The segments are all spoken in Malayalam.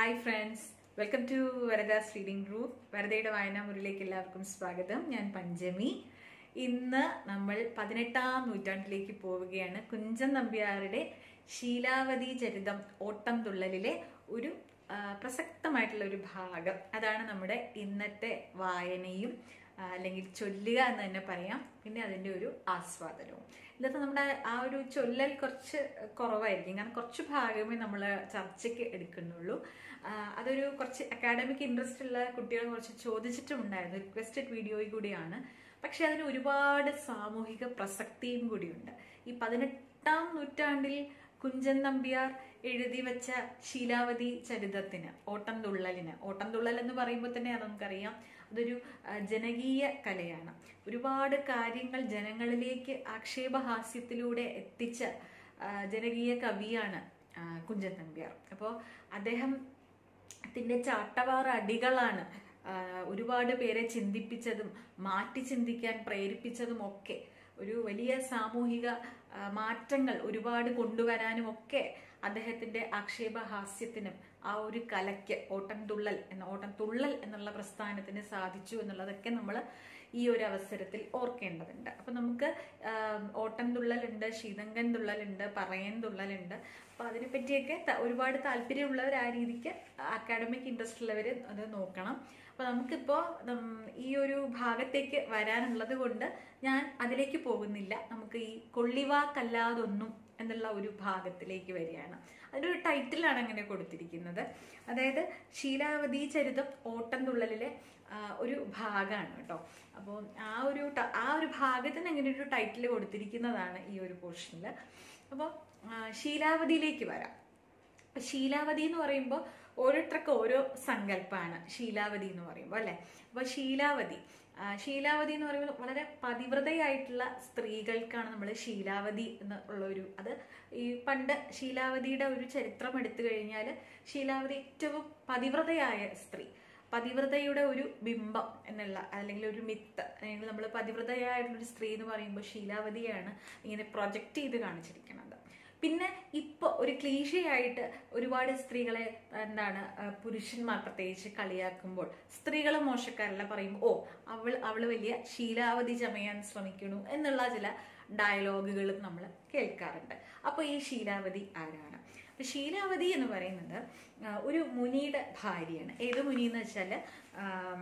Hi friends welcome to Varada's reading group വരദയുടെ വായനാമുറിയിലേക്ക് എല്ലാവർക്കും സ്വാഗതം ഞാൻ പഞ്ചമി ഇന്ന് നമ്മൾ പതിനെട്ടാം നൂറ്റാണ്ടിലേക്ക് പോവുകയാണ് കുഞ്ചൻ നമ്പ്യാരുടെ ശീലാവതി ചരിതം ഓട്ടം തുള്ളലിലെ ഒരു ആ, പ്രസക്തമായിട്ടുള്ള ഒരു ഭാഗം അതാണ് നമ്മുടെ ഇന്നത്തെ വായനയും ആ, അല്ലെങ്കിൽ ചൊല്ലുക എന്ന് തന്നെ പറയാം പിന്നെ അതിൻ്റെ ഒരു ആസ്വാദനവും ഇന്നത്തെ നമ്മുടെ ആ ഒരു ചൊല്ലൽ കുറച്ച് കുറവായിരിക്കും കാരണം കുറച്ച് ഭാഗമേ നമ്മൾ ചർച്ചയ്ക്ക് എടുക്കുന്നുള്ളൂ ആ, അതൊരു കുറച്ച് അക്കാഡമിക് ഇൻട്രസ്റ്റ് ഉള്ള കുട്ടികൾ കുറച്ച് ചോദിച്ചിട്ടുണ്ടായിരുന്നു റിക്വസ്റ്റഡ് വീഡിയോയിൽ കൂടിയാണ് പക്ഷെ അതിന് ഒരുപാട് സാമൂഹിക പ്രസക്തിയും കൂടിയുണ്ട് ഈ പതിനെട്ടാം നൂറ്റാണ്ടിൽ കുഞ്ചൻ നമ്പ്യാർ എഴുതി വെച്ച ശീലാവതി ചരിതത്തിന് ഓട്ടം തുള്ളലിന് ഓട്ടം തുള്ളൽ എന്ന് പറയുമ്പോൾ തന്നെ അത് നമുക്കറിയാം അതൊരു ആ, ജനകീയ കലയാണ് ഒരുപാട് കാര്യങ്ങൾ ജനങ്ങളിലേക്ക് ആക്ഷേപഹാസ്യത്തിലൂടെ എത്തിച്ച ആ, ജനകീയ കവിയാണ് ആ, കുഞ്ചൻ നമ്പ്യാർ അപ്പോൾ അദ്ദേഹം ത്തിന്റെ ചാട്ടവാറ അടികളാണ് ആ, ഒരുപാട് പേരെ ചിന്തിപ്പിച്ചതും മാറ്റി ചിന്തിക്കാൻ പ്രേരിപ്പിച്ചതും ഒക്കെ ഒരു വലിയ സാമൂഹിക ആ, മാറ്റങ്ങൾ ഒരുപാട് കൊണ്ടുവരാനും ഒക്കെ അദ്ദേഹത്തിന്റെ ആക്ഷേപഹാസ്യത്തിനും ആ ഒരു കലയ്ക്ക് ഓട്ടം തുള്ളൽ എന്ന ഓട്ടം തുള്ളൽ എന്നുള്ള പ്രസ്ഥാനത്തിന് സാധിച്ചു എന്നുള്ളതൊക്കെ നമ്മൾ ഈ ഒരു അവസരത്തിൽ ഓർക്കേണ്ടതുണ്ട് അപ്പൊ നമുക്ക് ആം, ഓട്ടം തുള്ളലുണ്ട് ശീതങ്കൻ തുള്ളലുണ്ട് പറയൻ തുള്ളലുണ്ട് അപ്പൊ അതിനെ പറ്റിയൊക്കെ ത- ഒരുപാട് താല്പര്യമുള്ളവർ ആ രീതിക്ക് അക്കാഡമിക് ഇൻട്രസ്റ്റ് ഉള്ളവർ അത് നോക്കണം അപ്പൊ നമുക്കിപ്പോ ഉം, ഈ ഒരു ഭാഗത്തേക്ക് വരാനുള്ളത് കൊണ്ട് ഞാൻ അതിലേക്ക് പോകുന്നില്ല നമുക്ക് ഈ കൊള്ളിവാക്കല്ലാതൊന്നും എന്നുള്ള ഒരു ഭാഗത്തിലേക്ക് വരികയാണ് അതിൻ്റെ ഒരു ടൈറ്റിലാണ് അങ്ങനെ കൊടുത്തിരിക്കുന്നത് അതായത് ശീലാവതി ചരിതം ഓട്ടം തുള്ളലിലെ ആ, ഒരു ഭാഗമാണ് കേട്ടോ അപ്പോൾ ആ ഒരു ട- ആ ഒരു ഭാഗത്തിന് അങ്ങനെ ഒരു ടൈറ്റിൽ കൊടുത്തിരിക്കുന്നതാണ് ഈ ഒരു പോർഷനിൽ അപ്പോൾ ശീലാവതിയിലേക്ക് വരാം അപ്പൊ ശീലാവതി എന്ന് പറയുമ്പോൾ ഓരോരുത്തർക്ക് ഓരോ സങ്കല്പമാണ് ശീലാവതി എന്ന് പറയുമ്പോൾ അല്ലെ അപ്പൊ ശീലാവതി ആ, ശീലാവതി എന്ന് പറയുമ്പോൾ വളരെ പതിവ്രതയായിട്ടുള്ള സ്ത്രീകൾക്കാണ് നമ്മൾ ശീലാവതി എന്നുള്ള ഒരു അത് ഈ പണ്ട് ശീലാവതിയുടെ ഒരു ചരിത്രം എടുത്തു കഴിഞ്ഞാൽ ശീലാവതി ഏറ്റവും പതിവ്രതയായ സ്ത്രീ പതിവ്രതയുടെ ഒരു ബിംബം എന്നുള്ള അല്ലെങ്കിൽ ഒരു മിത്ത് അല്ലെങ്കിൽ നമ്മൾ പതിവ്രതയായിട്ടുള്ള ഒരു സ്ത്രീ എന്ന് പറയുമ്പോൾ ശീലാവതിയാണ് ഇങ്ങനെ പ്രൊജക്റ്റ് ചെയ്ത് കാണിച്ചിരിക്കുന്നത് പിന്നെ ഇപ്പൊ ഒരു ക്ലീശയായിട്ട് ഒരുപാട് സ്ത്രീകളെ എന്താണ് ആ, പുരുഷന്മാർ പ്രത്യേകിച്ച് കളിയാക്കുമ്പോൾ സ്ത്രീകൾ മോശക്കാരല്ല പറയുമ്പോൾ ഓ അവൾ അവള് വലിയ ശീലാവധി ചമയാൻ ശ്രമിക്കണു എന്നുള്ള ചില ഡയലോഗുകളും നമ്മൾ കേൾക്കാറുണ്ട് അപ്പൊ ഈ ശീലാവതി ആരാണ് അപ്പൊ ശീലാവതി എന്ന് പറയുന്നത് ആ, ഒരു മുനിയുടെ ഭാര്യയാണ് ഏത് മുനി എന്ന് വെച്ചാല് ആം,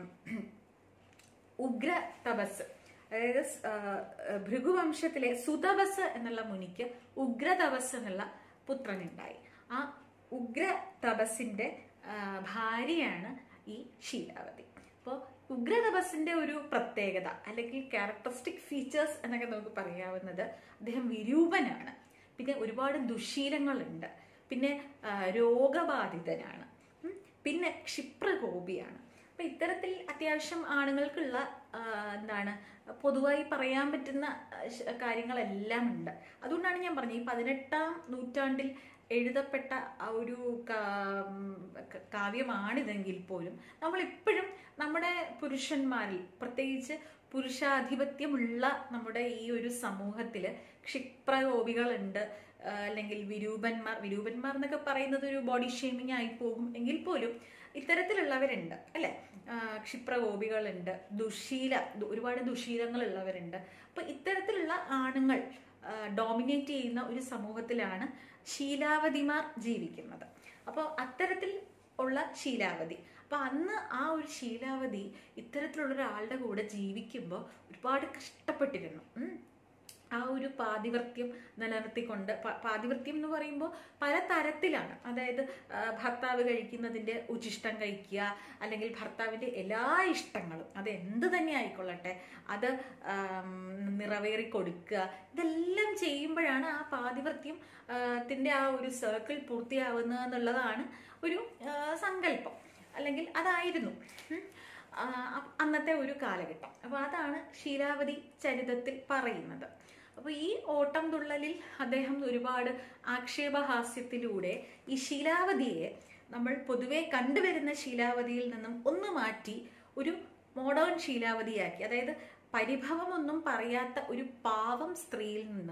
ഉഗ്ര തപസ് അതായത് സ്- ആ, ഭൃഗുവംശത്തിലെ സുതപസ് എന്നുള്ള മുനിക്ക് ഉഗ്ര തപസ് എന്നുള്ള പുത്രനുണ്ടായി ആ ഉഗ്ര തപസിന്റെ ആ, ഭാര്യയാണ് ഈ ശീലാവതി അപ്പോൾ ഉഗ്ര തപസിന്റെ ഒരു പ്രത്യേകത അല്ലെങ്കിൽ ക്യാരക്ടറിസ്റ്റിക് ഫീച്ചേഴ്സ് എന്നൊക്കെ നമുക്ക് പറയാവുന്നത് അദ്ദേഹം വിരൂപനാണ് പിന്നെ ഒരുപാട് ദുശീലങ്ങളുണ്ട് പിന്നെ ആ, രോഗബാധിതനാണ് ഉം. പിന്നെ ക്ഷിപ്രകോപിയാണ് അപ്പൊ ഇത്തരത്തിൽ അത്യാവശ്യം ആണുങ്ങൾക്കുള്ള ആ, എന്താണ് പൊതുവായി പറയാൻ പറ്റുന്ന ആ, ശ- കാര്യങ്ങളെല്ലാം ഉണ്ട് അതുകൊണ്ടാണ് ഞാൻ പറഞ്ഞത് ഈ പതിനെട്ടാം നൂറ്റാണ്ടിൽ എഴുതപ്പെട്ട ആ ഒരു കാ- ഉം, ക- കാവ്യമാണിതെങ്കിൽ പോലും നമ്മൾ ഇപ്പോഴും നമ്മുടെ പുരുഷന്മാരിൽ പ്രത്യേകിച്ച് പുരുഷാധിപത്യമുള്ള നമ്മുടെ ഈ ഒരു സമൂഹത്തിൽ ക്ഷിപ്രകോപികളുണ്ട് ആ, അല്ലെങ്കിൽ വിരൂപന്മാർ വിരൂപന്മാർ എന്നൊക്കെ പറയുന്നത് ഒരു ബോഡി ഷേമിങ് ആയി പോകും എങ്കിൽ പോലും ഇത്തരത്തിലുള്ളവരുണ്ട് അല്ലെ ആ, ക്ഷിപ്രകോപികളുണ്ട് ദുശീല ദു- ഒരുപാട് ദുശീലങ്ങളുള്ളവരുണ്ട് അപ്പൊ ഇത്തരത്തിലുള്ള ആണുങ്ങൾ ഡോമിനേറ്റ് ചെയ്യുന്ന ഒരു സമൂഹത്തിലാണ് ശീലാവതിമാർ ജീവിക്കുന്നത് അപ്പോൾ അത്തരത്തിൽ ഉള്ള ശീലാവതി അപ്പൊ അന്ന് ആ ഒരു ശീലാവതി ഇത്തരത്തിലുള്ള ഒരാളുടെ കൂടെ ജീവിക്കുമ്പോൾ ഒരുപാട് കഷ്ടപ്പെട്ടിരുന്നു ഉം. ആ ഒരു പാതിവൃത്യം നിലനിർത്തിക്കൊണ്ട് പ- പാതിവൃത്യം എന്ന് പറയുമ്പോൾ പല തരത്തിലാണ് അതായത് ആ, ഭർത്താവ് കഴിക്കുന്നതിന്റെ ഉച്ചിഷ്ടം കഴിക്കുക അല്ലെങ്കിൽ ഭർത്താവിന്റെ എല്ലാ ഇഷ്ടങ്ങളും അത് എന്ത് തന്നെ ആയിക്കൊള്ളട്ടെ അത് ആം, നിറവേറി കൊടുക്കുക ഇതെല്ലാം ചെയ്യുമ്പോഴാണ് ആ പാതിവൃത്യം ആ, ത്തിന്റെ ആ ഒരു സർക്കിൾ പൂർത്തിയാവുന്നത് എന്നുള്ളതാണ് ഒരു ആ, സങ്കല്പം അല്ലെങ്കിൽ അതായിരുന്നു ഉം. ആ, അ- അന്നത്തെ ഒരു കാലഘട്ടം അപ്പൊ അതാണ് ശീലാവതി ചരിതത്തിൽ പറയുന്നത് അപ്പൊ ഈ ഓട്ടം തുള്ളലിൽ അദ്ദേഹം ഒരുപാട് ആക്ഷേപഹാസ്യത്തിലൂടെ ഈ ശീലാവതിയെ നമ്മൾ പൊതുവെ കണ്ടുവരുന്ന ശീലാവതിയിൽ നിന്നും ഒന്ന് മാറ്റി ഒരു മോഡേൺ ശീലാവതിയാക്കി അതായത് പരിഭവമൊന്നും പറയാത്ത ഒരു പാവം സ്ത്രീയിൽ നിന്നും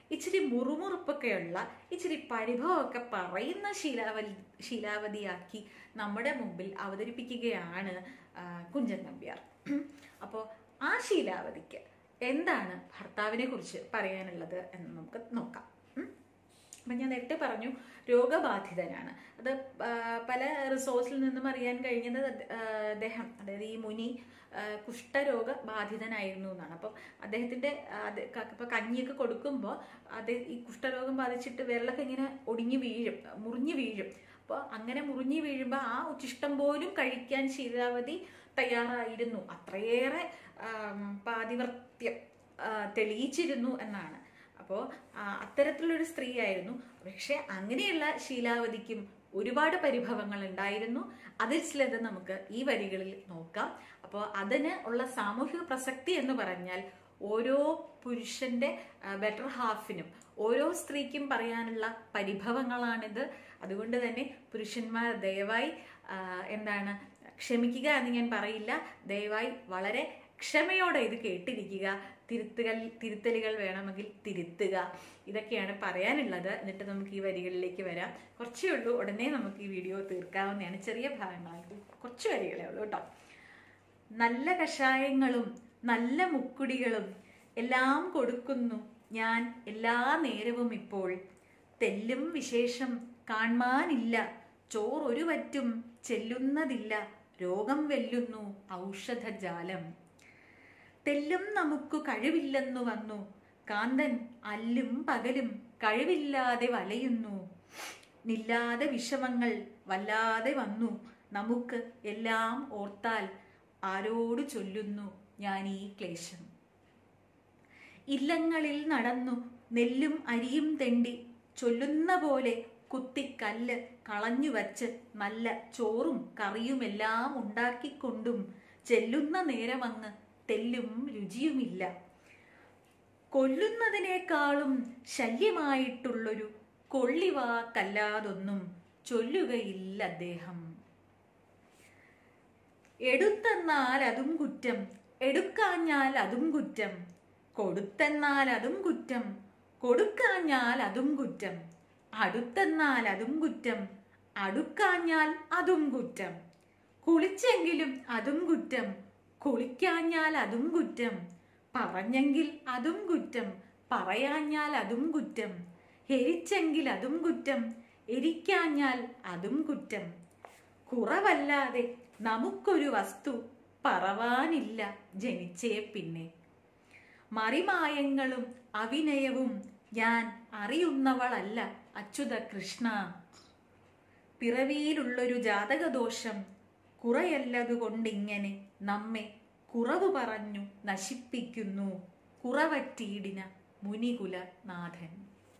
ഇച്ചിരി മുറുമുറുപ്പൊക്കെയുള്ള ഇച്ചിരി പരിഭവമൊക്കെ പറയുന്ന ശീലാവതി ശീലാവതിയാക്കി നമ്മുടെ മുമ്പിൽ അവതരിപ്പിക്കുകയാണ് ആ, കുഞ്ചൻ നമ്പ്യാർ അപ്പോൾ ആ ശീലാവതിക്ക് എന്താണ് ഭർത്താവിനെ കുറിച്ച് പറയാനുള്ളത് എന്ന് നമുക്ക് നോക്കാം ഉം. അപ്പം ഞാൻ നേരത്തെ പറഞ്ഞു രോഗബാധിതനാണ് അത് ആ, പല റിസോഴ്സിൽ നിന്നും അറിയാൻ കഴിഞ്ഞത് അത്- ആ, അദ്ദേഹം അതായത് ഈ മുനി ആ, കുഷ്ഠരോഗ ബാധിതനായിരുന്നു എന്നാണ് അപ്പം അദ്ദേഹത്തിന്റെ ആ, അത് ക- ഇപ്പൊ കഞ്ഞിയൊക്കെ കൊടുക്കുമ്പോൾ അത് ഈ കുഷ്ഠരോഗം ബാധിച്ചിട്ട് വിരലൊക്കെ ഇങ്ങനെ ഒടിഞ്ഞു വീഴും മുറിഞ്ഞു വീഴും അപ്പോൾ അങ്ങനെ മുറിഞ്ഞു വീഴുമ്പോൾ ആ ഉച്ചിഷ്ടം പോലും കഴിക്കാൻ ശീലാവതി തയ്യാറായിരുന്നു അത്രയേറെ ആം, പാതിവൃത്യം ആ, തെളിയിച്ചിരുന്നു എന്നാണ് അപ്പോൾ അത്തരത്തിലുള്ളൊരു സ്ത്രീയായിരുന്നു പക്ഷെ അങ്ങനെയുള്ള ശീലാവതിക്കും ഒരുപാട് പരിഭവങ്ങൾ ഉണ്ടായിരുന്നു അതിൽ ചിലത് നമുക്ക് ഈ വരികളിൽ നോക്കാം അപ്പോൾ അതിന് ഉള്ള സാമൂഹിക പ്രസക്തി എന്ന് പറഞ്ഞാൽ ഓരോ പുരുഷന്റെ ബെറ്റർ ഹാഫിനും ഓരോ സ്ത്രീക്കും പറയാനുള്ള പരിഭവങ്ങളാണിത് അതുകൊണ്ട് തന്നെ പുരുഷന്മാർ ദയവായി ആ, എന്താണ് ക്ഷമിക്കുക എന്ന് ഞാൻ പറയില്ല ദയവായി വളരെ ക്ഷമയോടെ ഇത് കേട്ടിരിക്കുക തിരുത്തുകൾ തിരുത്തലുകൾ വേണമെങ്കിൽ തിരുത്തുക ഇതൊക്കെയാണ് പറയാനുള്ളത് എന്നിട്ട് നമുക്ക് ഈ വരികളിലേക്ക് വരാം കുറച്ചേ ഉള്ളൂ ഉടനെ നമുക്ക് ഈ വീഡിയോ തീർക്കാവുന്നതാണ് ചെറിയ ഭാഗങ്ങളായിട്ട് കുറച്ച് വരികളേ ഉള്ളൂ കേട്ടോ നല്ല കഷായങ്ങളും നല്ല മുക്കുടികളും എല്ലാം കൊടുക്കുന്നു ഞാൻ എല്ലാ നേരവും ഇപ്പോൾ തെല്ലും വിശേഷം കാൺമാനില്ല ചോറൊരു വറ്റും ചെല്ലുന്നതില്ല രോഗം വെല്ലുന്നു ഔഷധജാലം തെല്ലും നമുക്ക് കഴിവില്ലെന്നു വന്നു കാന്തൻ അല്ലും പകലും കഴിവില്ലാതെ വലയുന്നു നില്ലാതെ വിഷമങ്ങൾ വല്ലാതെ വന്നു നമുക്ക് എല്ലാം ഓർത്താൽ ആരോട് ചൊല്ലുന്നു ഞാൻ ഈ ക്ലേശം ഇല്ലങ്ങളിൽ നടന്നു നെല്ലും അരിയും തെണ്ടി ചൊല്ലുന്ന പോലെ കുത്തിക്കല്ല് കളഞ്ഞു വച്ച് നല്ല ചോറും കറിയുമെല്ലാം ഉണ്ടാക്കിക്കൊണ്ടും ചെല്ലുന്ന നേരമങ്ങ് തെല്ലും രുചിയുമില്ല കൊല്ലുന്നതിനേക്കാളും ശല്യമായിട്ടുള്ളൊരു കൊള്ളിവാക്കല്ലാതൊന്നും ചൊല്ലുകയില്ല അദ്ദേഹം എടുത്തെന്നാൽ അതും കുറ്റം എടുക്കാഞ്ഞാൽ അതും കുറ്റം കൊടുത്തെന്നാൽ അതും കുറ്റം കൊടുക്കാഞ്ഞാൽ അതും കുറ്റം അടുത്തെന്നാൽ അതും കുറ്റം അടുക്കാഞ്ഞാൽ അതും കുറ്റം കുളിച്ചെങ്കിലും അതും കുറ്റം കുളിക്കാഞ്ഞാൽ അതും കുറ്റം പറഞ്ഞെങ്കിൽ അതും കുറ്റം പറയാഞ്ഞാൽ അതും കുറ്റം എരിച്ചെങ്കിൽ അതും കുറ്റം എരിക്കാഞ്ഞാൽ അതും കുറ്റം കുറവല്ലാതെ നമുക്കൊരു വസ്തു പറവാനില്ല ജനിച്ചേ പിന്നെ മറിമായങ്ങളും അവിനയവും ഞാൻ അറിയുന്നവളല്ല അച്യുത കൃഷ്ണ പിറവിയിലുള്ളൊരു ജാതകദോഷം കുറയല്ലതുകൊണ്ടിങ്ങനെ നമ്മെ കുറവ് പറഞ്ഞു നശിപ്പിക്കുന്നു കുറവറ്റീടിന മുനികുല നാഥൻ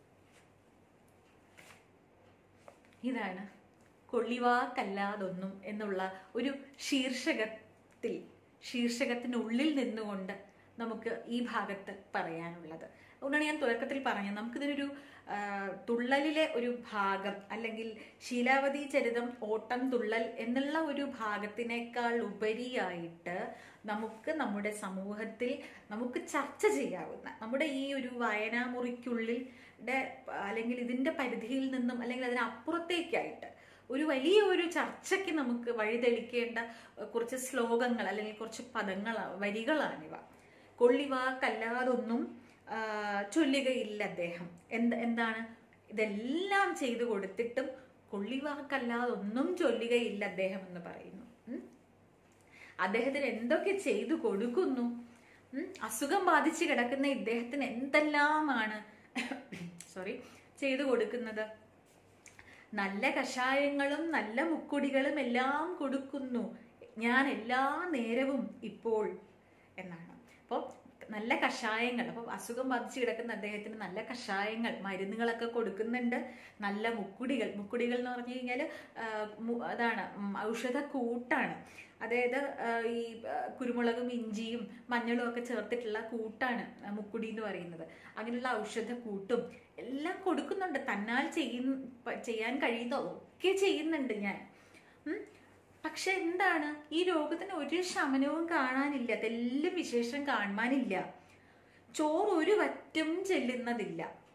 ഇതാണ് കൊള്ളിവാക്കല്ലാതൊന്നും എന്നുള്ള ഒരു ശീർഷകത്തിൽ ശീർഷകത്തിനുള്ളിൽ നിന്നുകൊണ്ട് നമുക്ക് ഈ ഭാഗത്ത് പറയാനുള്ളത് അതുകൊണ്ടാണ് ഞാൻ തുടക്കത്തിൽ പറഞ്ഞത് നമുക്കിതിനൊരു ആ, തുള്ളലിലെ ഒരു ഭാഗം അല്ലെങ്കിൽ ശീലാവതി ചരിതം ഓട്ടം തുള്ളൽ എന്നുള്ള ഒരു ഭാഗത്തിനേക്കാൾ ഉപരിയായിട്ട് നമുക്ക് നമ്മുടെ സമൂഹത്തിൽ നമുക്ക് ചർച്ച ചെയ്യാവുന്ന നമ്മുടെ ഈ ഒരു വായനാമുറിക്കുള്ളിൽ ടെ അല്ലെങ്കിൽ ഇതിന്റെ പരിധിയിൽ നിന്നും അല്ലെങ്കിൽ അതിനപ്പുറത്തേക്കായിട്ട് ഒരു വലിയ ഒരു ചർച്ചയ്ക്ക് നമുക്ക് വഴിതെളിക്കേണ്ട അഹ് കുറച്ച് ശ്ലോകങ്ങൾ അല്ലെങ്കിൽ കുറച്ച് പദങ്ങൾ വരികളാണിവ കൊള്ളിവാക്കല്ലാതൊന്നും ആ, ചൊല്ലുകയില്ല അദ്ദേഹം എന്ത് എന്താണ് ഇതെല്ലാം ചെയ്തു കൊടുത്തിട്ടും കൊള്ളിവാക്കല്ലാതൊന്നും ചൊല്ലുകയില്ല അദ്ദേഹം എന്ന് പറയുന്നു ഉം. അദ്ദേഹത്തിന് എന്തൊക്കെ ചെയ്തു കൊടുക്കുന്നു ഉം. അസുഖം ബാധിച്ച് കിടക്കുന്ന ഇദ്ദേഹത്തിന് എന്തെല്ലാമാണ് സോറി ചെയ്തു കൊടുക്കുന്നത് നല്ല കഷായങ്ങളും നല്ല മുക്കുടികളും എല്ലാം കൊടുക്കുന്നു ഞാൻ എല്ലാ നേരവും ഇപ്പോൾ എന്നാണ് അപ്പോൾ നല്ല കഷായങ്ങൾ അപ്പോൾ അസുഖം ബാധിച്ച് കിടക്കുന്ന അദ്ദേഹത്തിന് നല്ല കഷായങ്ങൾ മരുന്നുകളൊക്കെ കൊടുക്കുന്നുണ്ട് നല്ല മുക്കുടികൾ മുക്കുടികൾ എന്ന് പറഞ്ഞു കഴിഞ്ഞാൽ അതാണ് ഉം, ഔഷധ കൂട്ടാണ് അതായത് ആ, ഈ ആ, കുരുമുളകും ഇഞ്ചിയും മഞ്ഞളും ഒക്കെ ചേർത്തിട്ടുള്ള കൂട്ടാണ് ആ, മുക്കുടി എന്ന് പറയുന്നത് അങ്ങനെയുള്ള ഔഷധ കൂട്ടും എല്ലാം കൊടുക്കുന്നുണ്ട് തന്നാൽ ചെയ്യുന്ന പ- ചെയ്യാൻ കഴിയുന്ന ഒക്കെ ചെയ്യുന്നുണ്ട് ഞാൻ ഉം. പക്ഷെ എന്താണ് ഈ രോഗത്തിന് ഒരു ശമനവും കാണാനില്ല അതെല്ലാം വിശേഷം കാണാനില്ല ചോറ് ഒരു വറ്റും ചെല്ലുന്നതില്ല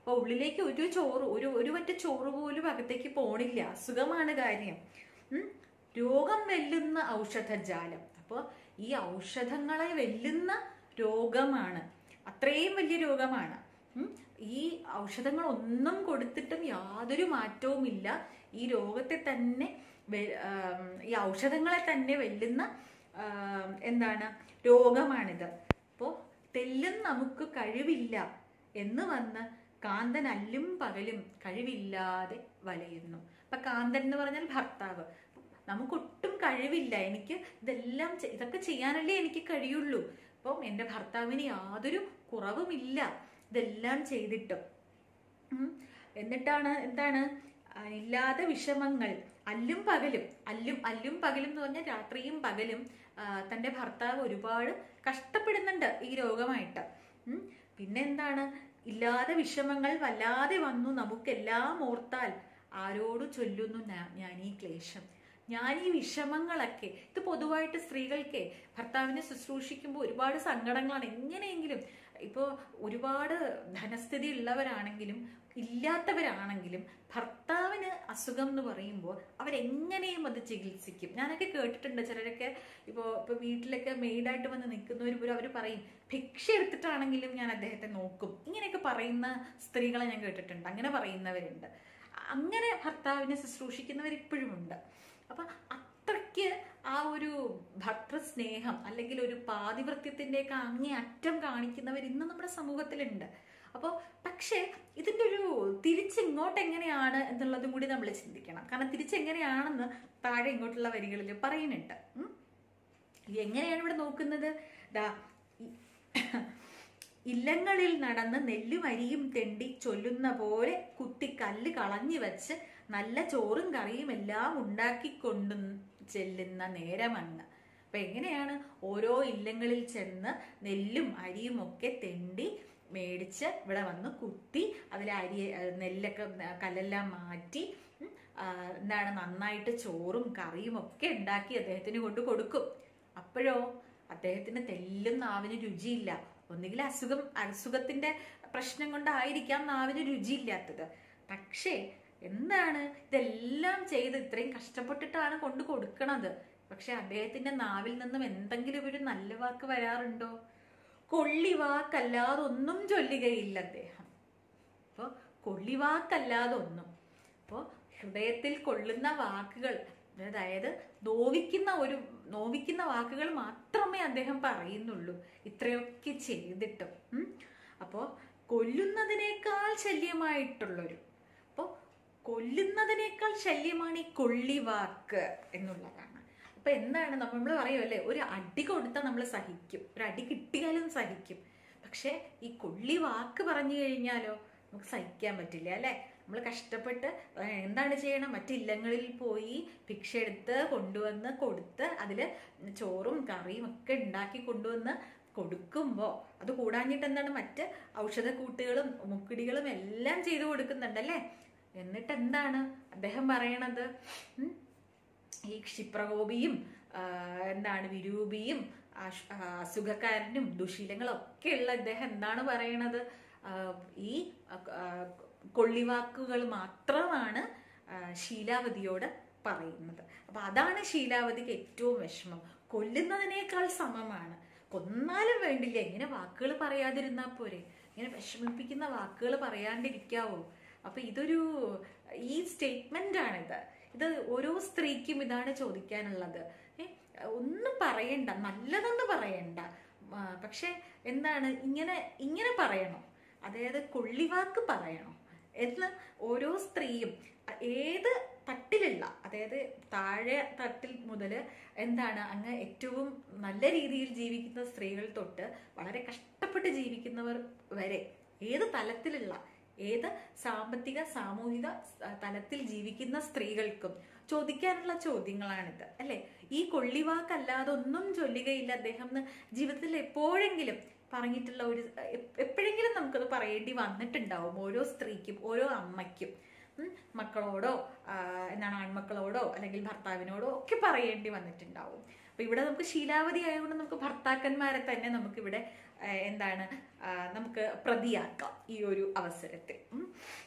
അപ്പൊ ഉള്ളിലേക്ക് ഒരു ചോറ് ഒരു ഒരു വറ്റ ചോറ് പോലും അകത്തേക്ക് പോണില്ല അസുഖമാണ് കാര്യം ഉം. രോഗം വെല്ലുന്ന ഔഷധജാലം അപ്പോൾ ഈ ഔഷധങ്ങളെ വെല്ലുന്ന രോഗമാണ് അത്രയും വലിയ രോഗമാണ് ഉം. ഈ ഔഷധങ്ങൾ ഒന്നും കൊടുത്തിട്ടും യാതൊരു മാറ്റവുമില്ല ഈ രോഗത്തെ തന്നെ വെ- ആം, ഈ ഔഷധങ്ങളെ തന്നെ വെല്ലുന്ന ആം, എന്താണ് രോഗമാണിത് അപ്പോൾ തെല്ലും നമുക്ക് കഴിവില്ല എന്ന് വന്ന് കാന്തൻ അല്ലും പകലും കഴിവില്ലാതെ വലയുന്നു അപ്പൊ കാന്തൻ എന്ന് പറഞ്ഞാൽ ഭർത്താവ് നമുക്കൊട്ടും കഴിവില്ല എനിക്ക് ഇതെല്ലാം ചെ- ഇതൊക്കെ ചെയ്യാനല്ലേ എനിക്ക് കഴിയുള്ളൂ അപ്പം എൻ്റെ ഭർത്താവിന് യാതൊരു കുറവുമില്ല ഇതെല്ലാം ചെയ്തിട്ടും ഉം. എന്നിട്ടാണ് എന്താണ് ആ, ഇല്ലാതെ വിഷമങ്ങൾ അല്ലും പകലും അല്ലും അല്ലും പകലും എന്ന് പറഞ്ഞാൽ രാത്രിയും പകലും ആ, തൻ്റെ ഭർത്താവ് ഒരുപാട് കഷ്ടപ്പെടുന്നുണ്ട് ഈ രോഗമായിട്ട് ഉം. പിന്നെന്താണ് ഇല്ലാതെ വിഷമങ്ങൾ വല്ലാതെ വന്നു നമുക്കെല്ലാം ഓർത്താൽ ആരോട് ചൊല്ലുന്നു ഞാ- ഞാൻ ഈ ക്ലേശം ഞാൻ ഈ വിഷമങ്ങളൊക്കെ ഇത് പൊതുവായിട്ട് സ്ത്രീകൾക്ക് ഭർത്താവിനെ ശുശ്രൂഷിക്കുമ്പോൾ ഒരുപാട് സങ്കടങ്ങളാണ് എങ്ങനെയെങ്കിലും ഇപ്പോൾ ഒരുപാട് ധനസ്ഥിതി ഉള്ളവരാണെങ്കിലും ഇല്ലാത്തവരാണെങ്കിലും ഭർത്താവിന് അസുഖം എന്ന് പറയുമ്പോൾ അവരെങ്ങനെയും അത് ചികിത്സിക്കും ഞാനൊക്കെ കേട്ടിട്ടുണ്ട് ചിലരൊക്കെ ഇപ്പോൾ ഇപ്പോൾ വീട്ടിലൊക്കെ മെയ്ഡായിട്ട് വന്ന് നിൽക്കുന്നവർ പോലും അവർ പറയും ഭിക്ഷ എടുത്തിട്ടാണെങ്കിലും ഞാൻ അദ്ദേഹത്തെ നോക്കും ഇങ്ങനെയൊക്കെ പറയുന്ന സ്ത്രീകളെ ഞാൻ കേട്ടിട്ടുണ്ട് അങ്ങനെ പറയുന്നവരുണ്ട് അങ്ങനെ ഭർത്താവിനെ ശുശ്രൂഷിക്കുന്നവർ ഇപ്പോഴും ഉണ്ട് അപ്പം അത്രയ്ക്ക് ആ ഒരു ഭർത്തൃസ്നേഹം അല്ലെങ്കിൽ ഒരു പാതിവൃത്യത്തിൻ്റെയൊക്കെ അങ്ങേ അറ്റം കാണിക്കുന്നവർ ഇന്ന് നമ്മുടെ സമൂഹത്തിലുണ്ട് അപ്പോൾ പക്ഷേ ഇതിൻ്റെ ഒരു തിരിച്ചിങ്ങോട്ട് എങ്ങനെയാണ് എന്നുള്ളതും കൂടി നമ്മൾ ചിന്തിക്കണം കാരണം തിരിച്ചെങ്ങനെയാണെന്ന് താഴെ ഇങ്ങോട്ടുള്ള വരികളിൽ പറയുന്നുണ്ട് ഉം. ഇത് എങ്ങനെയാണ് ഇവിടെ നോക്കുന്നത് ദാ ഇ- ഇല്ലങ്ങളിൽ നടന്ന് നെല്ലും അരിയും തെണ്ടി ചൊല്ലുന്ന പോലെ കുത്തി കല്ല് കളഞ്ഞു വെച്ച് നല്ല ചോറും കറിയും എല്ലാം ഉണ്ടാക്കിക്കൊണ്ടു ചെല്ലുന്ന നേരമങ്ങ് അപ്പൊ എങ്ങനെയാണ് ഓരോ ഇല്ലങ്ങളിൽ ചെന്ന് നെല്ലും അരിയും ഒക്കെ തെണ്ടി മേടിച്ച് ഇവിടെ വന്ന് കുത്തി അതിൽ അരി ഏഹ് നെല്ലൊക്കെ ന- കല്ലെല്ലാം മാറ്റി ഉം, ആ, എന്താണ് നന്നായിട്ട് ചോറും കറിയും ഒക്കെ ഉണ്ടാക്കി അദ്ദേഹത്തിന് കൊണ്ട് കൊടുക്കും അപ്പോഴോ അദ്ദേഹത്തിന് തെല്ലും നാവിന് രുചിയില്ല ഒന്നുകിൽ അസുഖം അസുഖത്തിന്റെ പ്രശ്നം കൊണ്ടായിരിക്കാം നാവിന് രുചിയില്ലാത്തത് പക്ഷേ എന്താണ് ഇതെല്ലാം ചെയ്ത് ഇത്രയും കഷ്ടപ്പെട്ടിട്ടാണ് കൊണ്ട് കൊടുക്കണത് പക്ഷെ അദ്ദേഹത്തിന്റെ നാവിൽ നിന്നും എന്തെങ്കിലും ഒരു നല്ല വാക്ക് വരാറുണ്ടോ കൊള്ളിവാക്കല്ലാതെ ഒന്നും ചൊല്ലുകയില്ല അദ്ദേഹം അപ്പോൾ കൊള്ളിവാക്കല്ലാതെ ഒന്നും അപ്പോൾ ഹൃദയത്തിൽ കൊള്ളുന്ന വാക്കുകൾ അതായത് നോവിക്കുന്ന ഒരു നോവിക്കുന്ന വാക്കുകൾ മാത്രമേ അദ്ദേഹം പറയുന്നുള്ളൂ ഇത്രയൊക്കെ ചെയ്തിട്ടും ഉം. അപ്പോൾ കൊല്ലുന്നതിനേക്കാൾ ശല്യമായിട്ടുള്ളൊരു അപ്പോൾ കൊല്ലുന്നതിനേക്കാൾ ശല്യമാണ് ഈ കൊള്ളിവാക്ക് എന്നുള്ളതാണ് അപ്പൊ എന്താണ് നമ്മൾ പറയുമല്ലേ ഒരു അടി കൊടുത്താൽ നമ്മൾ സഹിക്കും ഒരു അടി കിട്ടിയാലും സഹിക്കും പക്ഷെ ഈ കൊള്ളി വാക്ക് പറഞ്ഞു കഴിഞ്ഞാലോ നമുക്ക് സഹിക്കാൻ പറ്റില്ല അല്ലെ നമ്മൾ കഷ്ടപ്പെട്ട് ഏഹ്, എന്താണ് ചെയ്യണം മറ്റില്ലങ്ങളിൽ പോയി ഭിക്ഷ എടുത്ത് കൊണ്ടുവന്ന് കൊടുത്ത് അതില് ചോറും കറിയും ഒക്കെ ഉണ്ടാക്കി കൊണ്ടുവന്ന് കൊടുക്കുമ്പോൾ അത് കൂടാഞ്ഞിട്ട് എന്താണ് മറ്റ് ഔഷധക്കൂട്ടുകളും മുക്കിടികളും എല്ലാം ചെയ്തു കൊടുക്കുന്നുണ്ടല്ലേ എന്നിട്ട് എന്താണ് അദ്ദേഹം പറയണത് ഉം, ഈ ക്ഷിപ്രകോപിയും ആ, എന്താണ് വിരൂപിയും അശ്- ആ, അസുഖക്കാരനും ദുശീലങ്ങളും ഒക്കെ ഉള്ള ഇദ്ദേഹം എന്താണ് പറയണത് ആ, ഈ ആ, ആ, കൊള്ളിവാക്കുകൾ മാത്രമാണ് ആ, ശീലാവതിയോട് പറയുന്നത് അപ്പൊ അതാണ് ശീലാവതിക്ക് ഏറ്റവും വിഷമം കൊല്ലുന്നതിനേക്കാൾ സമമാണ് കൊന്നാലും വേണ്ടില്ല ഇങ്ങനെ വാക്കുകൾ പറയാതിരുന്നാ പോരെ ഇങ്ങനെ വിഷമിപ്പിക്കുന്ന വാക്കുകൾ പറയാണ്ടിരിക്കാവോ അപ്പൊ ഇതൊരു ഈ സ്റ്റേറ്റ്മെന്റ് ആണിത് ഇത് ഓരോ സ്ത്രീക്കും ഇതാണ് ചോദിക്കാനുള്ളത് ഏ, ഒന്നും പറയണ്ട നല്ലതൊന്നും പറയണ്ട ആ, പക്ഷെ എന്താണ് ഇങ്ങനെ ഇങ്ങനെ പറയണോ അതായത് കൊള്ളിവാക്ക് പറയണോ എന്ന് ഓരോ സ്ത്രീയും ഏത് തട്ടിലുള്ള അതായത് താഴെ തട്ടിൽ മുതൽ എന്താണ് അങ്ങ് ഏറ്റവും നല്ല രീതിയിൽ ജീവിക്കുന്ന സ്ത്രീകൾ തൊട്ട് വളരെ കഷ്ടപ്പെട്ട് ജീവിക്കുന്നവർ വരെ ഏത് തലത്തിലുള്ള ഏത് സാമ്പത്തിക സാമൂഹിക സ- തലത്തിൽ ജീവിക്കുന്ന സ്ത്രീകൾക്കും ചോദിക്കാനുള്ള ചോദ്യങ്ങളാണിത് അല്ലെ ഈ കൊള്ളിവാക്കല്ലാതെ ഒന്നും ചൊല്ലുകയില്ല അദ്ദേഹം എന്ന് ജീവിതത്തിൽ എപ്പോഴെങ്കിലും പറഞ്ഞിട്ടുള്ള ഒരു എ- എപ്പോഴെങ്കിലും നമുക്കത് പറയേണ്ടി വന്നിട്ടുണ്ടാവും ഓരോ സ്ത്രീക്കും ഓരോ അമ്മയ്ക്കും ഉം, മക്കളോടോ ആ, എന്താണ് ആൺമക്കളോടോ അല്ലെങ്കിൽ ഭർത്താവിനോടോ ഒക്കെ പറയേണ്ടി വന്നിട്ടുണ്ടാവും അപ്പൊ ഇവിടെ നമുക്ക് ശീലാവധി ആയതുകൊണ്ട് നമുക്ക് ഭർത്താക്കന്മാരെ തന്നെ നമുക്കിവിടെ ആ, എന്താണ് ആ, നമുക്ക് പ്രതിയാക്കാം ഈ ഒരു അവസരത്തിൽ ഉം.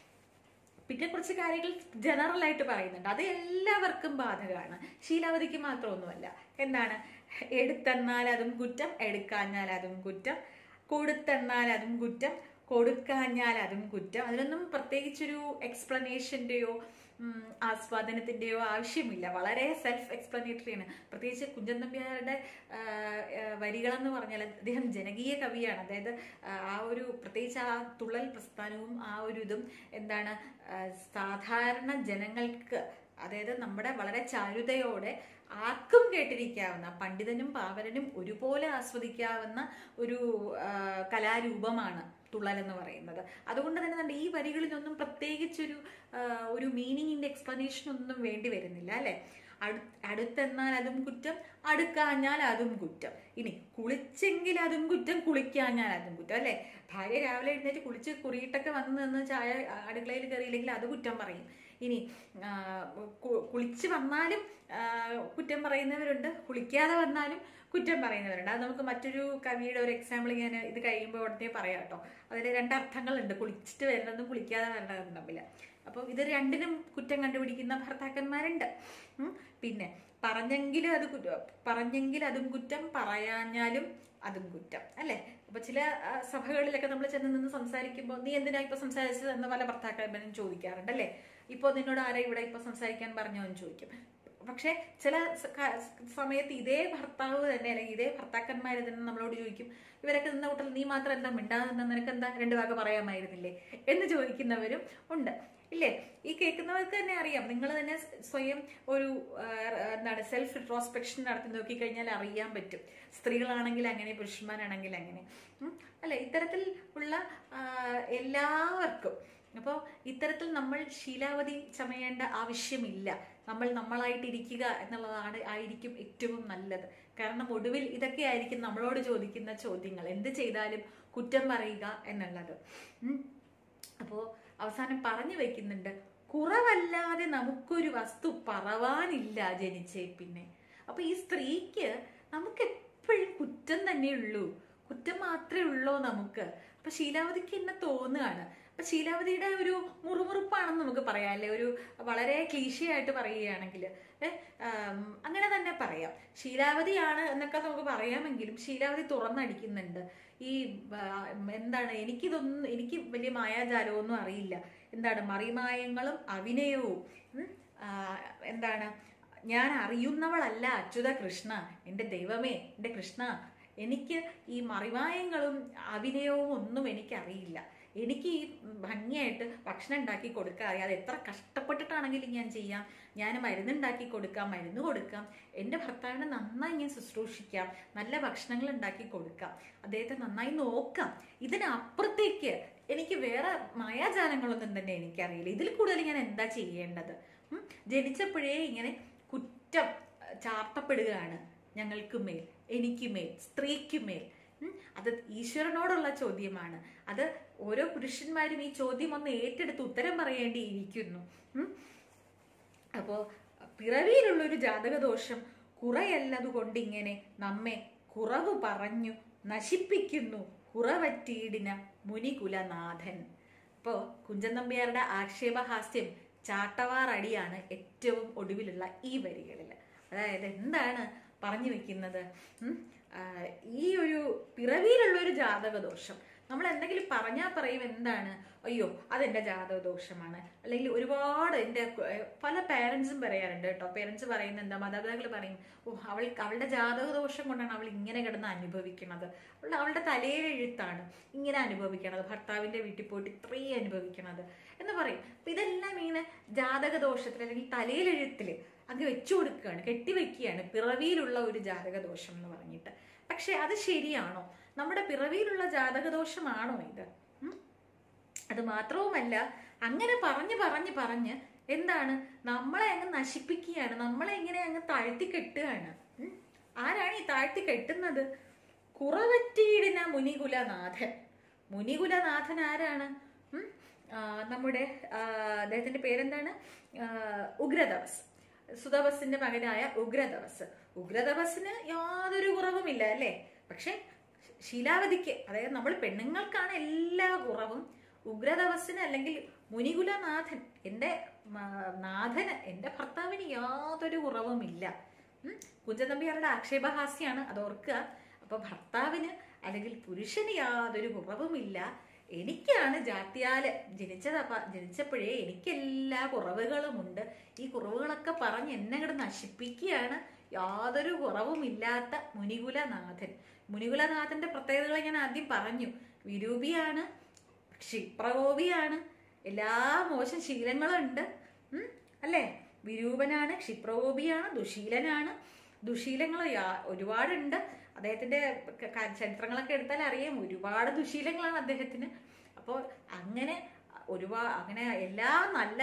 പിന്നെ കുറച്ച് കാര്യങ്ങൾ ജനറൽ ആയിട്ട് പറയുന്നുണ്ട് അത് എല്ലാവർക്കും ബാധകമാണ് ശീലാവതിക്ക് മാത്രമൊന്നുമല്ല എന്താണ് എടുത്തെന്നാൽ അതും കുറ്റം എടുക്കാഞ്ഞാൽ അതും കുറ്റം കൊടുത്തെന്നാൽ അതും കുറ്റം കൊടുക്കാഞ്ഞാൽ അതും കുറ്റം അതിനൊന്നും പ്രത്യേകിച്ചൊരു എക്സ്പ്ലനേഷൻ്റെയോ ആസ്വാദനത്തിൻ്റെയോ ആവശ്യമില്ല വളരെ സെൽഫ് എക്സ്പ്ലനേറ്ററി ആണ് പ്രത്യേകിച്ച് കുഞ്ചൻ നമ്പ്യാരുടെ ആ, ആ, വരികളെന്ന് പറഞ്ഞാൽ അദ്ദേഹം ജനകീയ കവിയാണ് അതായത് ആ, ആ ഒരു പ്രത്യേകിച്ച് ആ തുള്ളൽ പ്രസ്ഥാനവും ആ ഒരു ഇതും എന്താണ് ആ, സാധാരണ ജനങ്ങൾക്ക് അതായത് നമ്മുടെ വളരെ ചാരുതയോടെ ആർക്കും കേട്ടിരിക്കാവുന്ന പണ്ഡിതനും പാവരനും ഒരുപോലെ ആസ്വദിക്കാവുന്ന ഒരു ആ, കലാരൂപമാണ് തുള്ളൽ എന്ന് പറയുന്നത് അതുകൊണ്ട് തന്നെ നമ്മുടെ ഈ വരികളിലൊന്നും പ്രത്യേകിച്ചൊരു ആ, ഒരു മീനിങ്ങിന്റെ എക്സ്പ്ലനേഷൻ ഒന്നും വേണ്ടി വരുന്നില്ല അല്ലെ അടു അടുത്തെന്നാൽ അതും കുറ്റം അടുക്കാഞ്ഞാൽ അതും കുറ്റം ഇനി കുളിച്ചെങ്കിൽ അതും കുറ്റം കുളിക്കാഞ്ഞാൽ അതും കുറ്റം അല്ലെ ഭാര്യ രാവിലെ എഴുന്നേറ്റ് കുളിച്ച് കുറിയിട്ടൊക്കെ വന്ന് നിന്ന് ചായ അടുക്കളയിൽ കയറിയില്ലെങ്കിൽ അത് കുറ്റം പറയും ഇനി ആ, കു- കുളിച്ച് വന്നാലും ആ, കുറ്റം പറയുന്നവരുണ്ട് കുളിക്കാതെ വന്നാലും കുറ്റം പറയുന്നവരുണ്ട് അത് നമുക്ക് മറ്റൊരു കവിയുടെ ഒരു എക്സാമ്പിൾ ഞാൻ ഇത് കഴിയുമ്പോൾ ഉടനെ പറയാം കേട്ടോ അതിൽ രണ്ടർത്ഥങ്ങളുണ്ട് കുളിച്ചിട്ട് വരുന്നതും കുളിക്കാതെ വരുന്നതും തമ്മിൽ അപ്പോൾ ഇത് രണ്ടിനും കുറ്റം കണ്ടുപിടിക്കുന്ന ഭർത്താക്കന്മാരുണ്ട് ഉം. പിന്നെ പറഞ്ഞെങ്കിലും അത് കുറ്റം പറഞ്ഞെങ്കിൽ അതും കുറ്റം പറയാഞ്ഞാലും അതും കുറ്റം അല്ലേ അപ്പൊ ചില ആ, സഭകളിലൊക്കെ നമ്മൾ ചെന്ന് നിന്ന് സംസാരിക്കുമ്പോൾ നീ എന്തിനാ ഇപ്പൊ സംസാരിച്ചത് എന്ന് പല ഭർത്താക്കന്മാരും ചോദിക്കാറുണ്ട് അല്ലേ ഇപ്പോൾ നിന്നോട് ആരാ ഇവിടെ ഇപ്പൊ സംസാരിക്കാൻ പറഞ്ഞോ എന്ന് ചോദിക്കും പക്ഷെ ചില സ- ക- സമയത്ത് ഇതേ ഭർത്താവ് തന്നെ അല്ലെങ്കിൽ ഇതേ ഭർത്താക്കന്മാർ തന്നെ നമ്മളോട് ചോദിക്കും ഇവരൊക്കെ നിന്ന കൂട്ടത്തിൽ നീ മാത്രം എന്താ മിണ്ടാതെ നിന്ന നിനക്ക് എന്താ രണ്ട് വാക്ക് പറയാമായിരുന്നില്ലേ എന്ന് ചോദിക്കുന്നവരും ഉണ്ട് ഇല്ലേ ഈ കേൾക്കുന്നവർക്ക് തന്നെ അറിയാം നിങ്ങൾ തന്നെ സ് സ്വയം ഒരു ആ, എന്താണ് സെൽഫ് ഇൻട്രോസ്പെക്ഷൻ നടത്തി നോക്കിക്കഴിഞ്ഞാൽ അറിയാൻ പറ്റും സ്ത്രീകളാണെങ്കിൽ അങ്ങനെ പുരുഷന്മാരാണെങ്കിൽ അങ്ങനെ ഉം. അല്ലെ ഇത്തരത്തിൽ ഉള്ള ആ, എല്ലാവർക്കും അപ്പോൾ ഇത്തരത്തിൽ നമ്മൾ ശീലാവധി ചമയേണ്ട ആവശ്യമില്ല നമ്മൾ നമ്മളായിട്ടിരിക്കുക എന്നുള്ളതാണ് ആയിരിക്കും ഏറ്റവും നല്ലത് കാരണം ഒടുവിൽ ഇതൊക്കെ ആയിരിക്കും നമ്മളോട് ചോദിക്കുന്ന ചോദ്യങ്ങൾ എന്ത് ചെയ്താലും കുറ്റം പറയുക എന്നുള്ളത് ഉം. അപ്പോ അവസാനം പറഞ്ഞു വെക്കുന്നുണ്ട് കുറവല്ലാതെ നമുക്കൊരു വസ്തു പറവാനില്ല ജനിച്ചേ പിന്നെ അപ്പൊ ഈ സ്ത്രീക്ക് നമുക്ക് എപ്പോഴും കുറ്റം തന്നെയുള്ളൂ കുറ്റം മാത്രമേ ഉള്ളൂ നമുക്ക് അപ്പൊ ശീലാവതിക്ക് എന്നെ തോന്നുകയാണ് അപ്പൊ ശീലാവതിയുടെ ഒരു മുറുമുറുപ്പാണെന്ന് നമുക്ക് പറയാം അല്ലെ ഒരു വളരെ ക്ലീശയായിട്ട് പറയുകയാണെങ്കിൽ ഏ, ആം, അങ്ങനെ തന്നെ പറയാം ശീലാവതിയാണ് എന്നൊക്കെ നമുക്ക് പറയാമെങ്കിലും ശീലാവതി തുറന്നടിക്കുന്നുണ്ട് ഈ ആ, എന്താണ് എനിക്കിതൊന്നും എനിക്ക് വലിയ മായാജാലമൊന്നും അറിയില്ല എന്താണ് മറിമായങ്ങളും അഭിനയവും ഉം, ആ, എന്താണ് ഞാൻ അറിയുന്നവളല്ല അച്യുത കൃഷ്ണ എൻ്റെ ദൈവമേ എൻ്റെ കൃഷ്ണ എനിക്ക് ഈ മറിമായങ്ങളും അഭിനയവും ഒന്നും എനിക്കറിയില്ല എനിക്ക് ഈ ഭംഗിയായിട്ട് ഭക്ഷണം ഉണ്ടാക്കി കൊടുക്കാൻ അറിയാം അത് എത്ര കഷ്ടപ്പെട്ടിട്ടാണെങ്കിലും ഞാൻ ചെയ്യാം ഞാൻ മരുന്നുണ്ടാക്കി കൊടുക്കാം മരുന്ന് കൊടുക്കാം എൻ്റെ ഭർത്താവിനെ നന്നായി ഞാൻ ശുശ്രൂഷിക്കാം നല്ല ഭക്ഷണങ്ങൾ ഉണ്ടാക്കി കൊടുക്കാം അദ്ദേഹത്തെ നന്നായി നോക്കാം ഇതിനപ്പുറത്തേക്ക് എനിക്ക് വേറെ മായാജാലങ്ങളൊന്നും തന്നെ എനിക്കറിയില്ല ഇതിൽ കൂടുതൽ ഞാൻ എന്താ ചെയ്യേണ്ടത് ഉം? ജനിച്ചപ്പോഴേ ഇങ്ങനെ കുറ്റം അഹ്, ചാർത്തപ്പെടുകയാണ് ഞങ്ങൾക്ക് മേൽ എനിക്ക് മേൽ സ്ത്രീക്ക് മേൽ ഉം? അത് ഈശ്വരനോടുള്ള ചോദ്യമാണ് അത് ഓരോ പുരുഷന്മാരും ഈ ചോദ്യം ഒന്ന് ഏറ്റെടുത്ത് ഉത്തരം പറയേണ്ടിയിരിക്കുന്നു ഉം? അപ്പോ പിറവിയിലുള്ള ഒരു ജാതകദോഷം കുറയല്ലതുകൊണ്ട് ഇങ്ങനെ നമ്മെ കുറവ് പറഞ്ഞു നശിപ്പിക്കുന്നു കുറവറ്റീടിന മുനികുലനാഥൻ അപ്പോൾ കുഞ്ചൻ നമ്പ്യാരുടെ ആക്ഷേപഹാസ്യം ചാട്ടവാറടിയാണ് ഏറ്റവും ഒടുവിലുള്ള ഈ വരികളിൽ അതായത് എന്താണ് പറഞ്ഞു വെക്കുന്നത് ഉം? ആ, ഈ ഒരു പിറവിയിലുള്ള ഒരു ജാതകദോഷം നമ്മൾ എന്തെങ്കിലും പറഞ്ഞാൽ പറയും എന്താണ് അയ്യോ അതെന്റെ ജാതകദോഷമാണ് അല്ലെങ്കിൽ ഒരുപാട് എൻ്റെ ഏഹ്, പല പേരൻസും പറയാറുണ്ട് കേട്ടോ പേരൻസ് പറയുന്ന എന്താ മാതാപിതാക്കൾ പറയും ഓ അവൾ അവളുടെ ജാതകദോഷം കൊണ്ടാണ് അവൾ ഇങ്ങനെ കിടന്ന് അനുഭവിക്കുന്നത് അവളുടെ അവളുടെ തലയിലെഴുത്താണ് ഇങ്ങനെ അനുഭവിക്കണത് ഭർത്താവിന്റെ വീട്ടിൽ പോയിട്ട് ഇത്രയും അനുഭവിക്കണത് എന്ന് പറയും അപ്പൊ ഇതെല്ലാം ഇങ്ങനെ ജാതകദോഷത്തിൽ അല്ലെങ്കിൽ തലയിലെഴുത്തിൽ അങ്ങ് വെച്ചു കൊടുക്കുകയാണ് കെട്ടിവെക്കുകയാണ് പിറവിയിലുള്ള ഒരു ജാതകദോഷം എന്ന് പറഞ്ഞിട്ട് പക്ഷെ അത് ശരിയാണോ നമ്മുടെ പിറവിയിലുള്ള ജാതകദോഷമാണോ ഇത് ഉം? അത് മാത്രവുമല്ല അങ്ങനെ പറഞ്ഞ് പറഞ്ഞ് പറഞ്ഞ് എന്താണ് നമ്മളെ അങ്ങ് നശിപ്പിക്കുകയാണ് നമ്മളെ ഇങ്ങനെ അങ്ങ് താഴ്ത്തി കെട്ടുകയാണ് ഉം? ആരാണ് ഈ താഴ്ത്തി കെട്ടുന്നത് കുറവറ്റീടിന മുനികുലനാഥൻ മുനികുലനാഥൻ ആരാണ് ഉം? ആ, നമ്മുടെ ആ, അദ്ദേഹത്തിന്റെ പേരെന്താണ് ആ, ഉഗ്രതവസ് സുതവസിന്റെ മകനായ ഉഗ്രതവസ് ഉഗ്രതവസിന് യാതൊരു കുറവുമില്ല അല്ലേ പക്ഷെ ശീലാവതിക്ക് അതായത് നമ്മൾ പെണ്ണുങ്ങൾക്കാണ് എല്ലാ കുറവും ഉഗ്രതപസ്സിന് അല്ലെങ്കിൽ മുനികുലനാഥൻ എൻ്റെ മ- നാഥന് എൻ്റെ ഭർത്താവിന് യാതൊരു കുറവുമില്ല ഉം. കുഞ്ചതമ്പിയാരുടെ ആക്ഷേപഹാസ്യാണ് അത് ഓർക്കുക അപ്പൊ ഭർത്താവിന് അല്ലെങ്കിൽ പുരുഷന് യാതൊരു കുറവുമില്ല എനിക്കാണ് ജാത്യാല് ജനിച്ചതപ്പ ജനിച്ചപ്പോഴേ എനിക്കെല്ലാ കുറവുകളുമുണ്ട് ഈ കുറവുകളൊക്കെ പറഞ്ഞ് എന്നെ അങ്ങോട്ട് നശിപ്പിക്കുകയാണ് യാതൊരു കുറവുമില്ലാത്ത മുനികുലനാഥൻ മുനികുലനാഥന്റെ പ്രത്യേകതകൾ ഞാൻ ആദ്യം പറഞ്ഞു വിരൂപിയാണ് ക്ഷിപ്രകോപിയാണ് എല്ലാ മോശം ശീലങ്ങളുണ്ട് ഉം, അല്ലേ വിരൂപനാണ് ക്ഷിപ്രകോപിയാണ് ദുശീലനാണ് ദുശീലങ്ങൾ യാ- ഒരുപാടുണ്ട് അദ്ദേഹത്തിന്റെ ക- ക- ചരിത്രങ്ങളൊക്കെ എടുത്താൽ അറിയാം ഒരുപാട് ദുശീലങ്ങളാണ് അദ്ദേഹത്തിന് അപ്പോൾ അങ്ങനെ ഒരുപാട് അങ്ങനെ എല്ലാ നല്ല